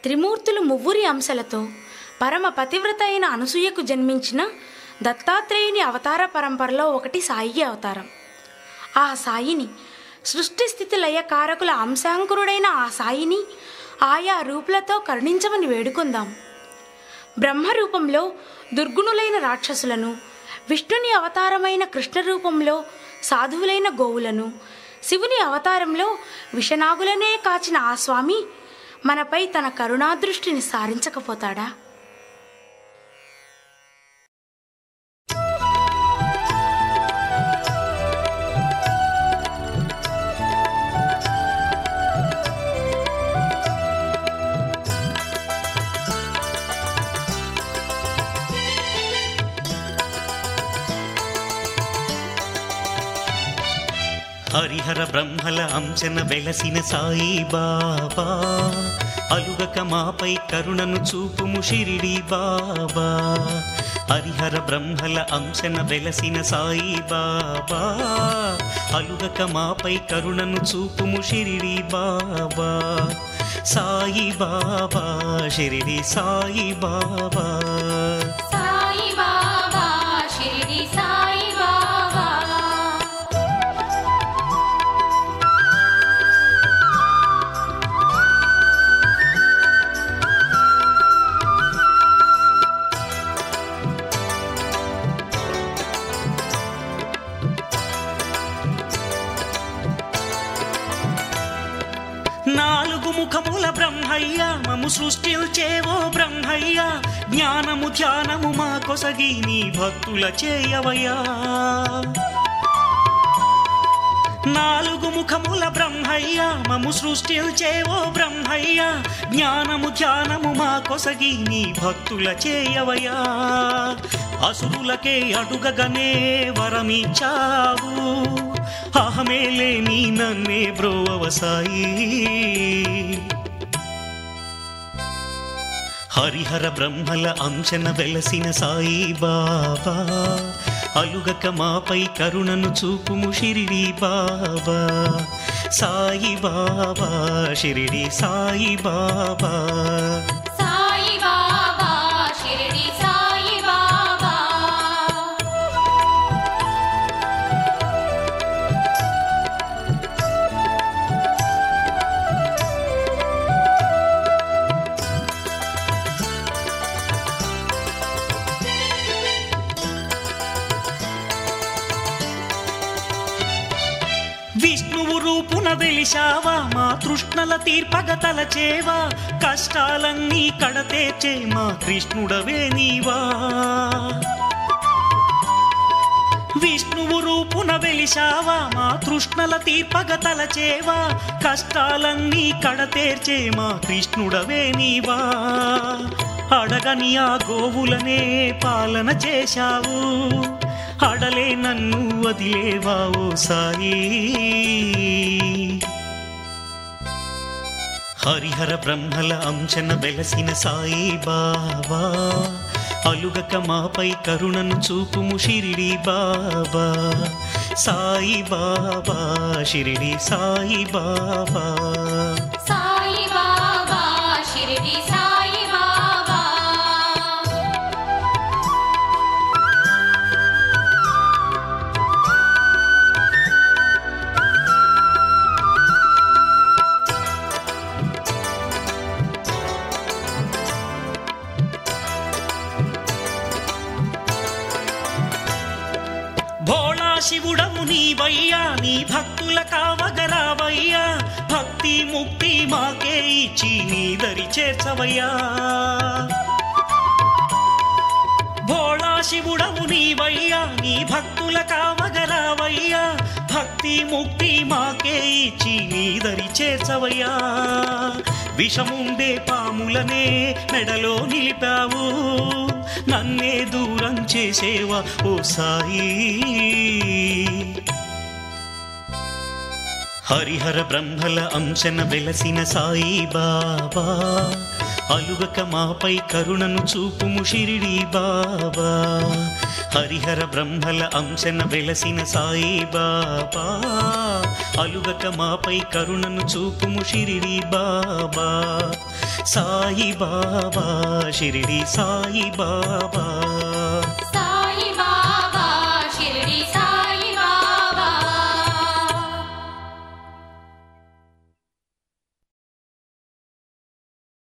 త్రిమూర్తులు మువ్వురి అంశలతో పరమ పతివ్రత అయిన అనసూయకు జన్మించిన దత్తాత్రేయుని అవతార పరంపరలో ఒకటి సాయి అవతారం ఆ సాయిని సృష్టి స్థితి లయ కారకుల అంశాంకురుడైన ఆ సాయిని ఆయా రూపులతో కరుణించమని వేడుకుందాం బ్రహ్మ రూపంలో దుర్గుణులైన రాక్షసులను విష్ణుని అవతారమైన కృష్ణ రూపంలో సాధువులైన గోవులను శివుని అవతారంలో విషనాగులనే కాచిన ఆ స్వామి మనపై తన కరుణాదృష్టిని సారించకపోతాడా హరిహర బ్రహ్మల అంశన వెలసిన సాయి బాబా అలుగక మాపై కరుణను చూపుము షిరిడి బాబా హరిహర బ్రహ్మల అంశన వెలసిన సాయి బాబా అలుగక మాపై కరుణను చూపుము షిరిడి బాబా సాయి బాబా షిరిడి సాయి బాబా సాయి బాబా షిరిడి సాయి బాబా నాలుగు ముఖముల బ్రహ్మయ్య మము సృష్టిల్చేవో బ్రహ్మయ్య జ్ఞానము ధ్యానము మా కొసగి నీ భక్తుల చేయవయ్యా నాలుగు ముఖముల బ్రహ్మయ్య మము సృష్టిల్చేవో బ్రహ్మయ్య జ్ఞానము ధ్యానము మా కొసగి నీ భక్తుల చేయవయ్యా అసురులకే అడుగగనే వరమిచ్చావు అహమేలే నీ నన్నే బ్రోవసాయి హరిహర బ్రహ్మల అంశన వెలసిన సాయి బాబా అలుగక మాపై కరుణను చూపుము షిరిడి బాబా సాయి బాబా షిరిడి సాయి బాబా సాయి బాబా షిరిడి సాయి బాబా విష్ణువు రూపున వెలిశావా మా తృష్ణల తీర్పగ తలచేవా కష్టాలన్నీ కడతేర్చే మా కృష్ణుడవే నీవా విష్ణువు రూపున వెలిశావా మా తృష్ణల తీర్పగ తలచేవా కష్టాలన్నీ కడతేర్చే మా కృష్ణుడవే నీవా అడగని ఆ గోవులనే పాలన చేశావు అడలే నన్ను వదిలేవా ఓ సాయి హరిహర బ్రహ్మల అంశన వెలసిన సాయి బాబా అలుగక మాపై కరుణను చూపుము షిరిడి బాబా సాయి బాబా షిరిడి సాయి బాబా సాయి బాబా షిరిడి సాయి బాబా భోళా శివుడము నీవయ్యా నీ భక్తుల కావగరావయ్యా భక్తి ముక్తి మాకే ఇచ్చి నీ దరి చేర్చవయ్యా భోళా శివుడవు నీవయ్యా నీ భక్తుల కావగరావయ్యా భక్తి ముక్తి మాకే ఇచ్చి నీ దరి చేర్చవయ్యా విషముండే పాములనే మెడలో నిలిపావు నన్నే దూరం చేసేవా ఓ సాయి హరిహర బ్రహ్మల అంశన వెలసిన సాయి బాబా అలుగక మాపై కరుణను చూపుము షిరిడి బాబా హరిహర బ్రహ్మల అంశన వెలసిన సాయి బాబా అలుగక మాపై కరుణను చూపుము షిరిడి బాబా సాయి బాబా షిరిడి సాయి బాబా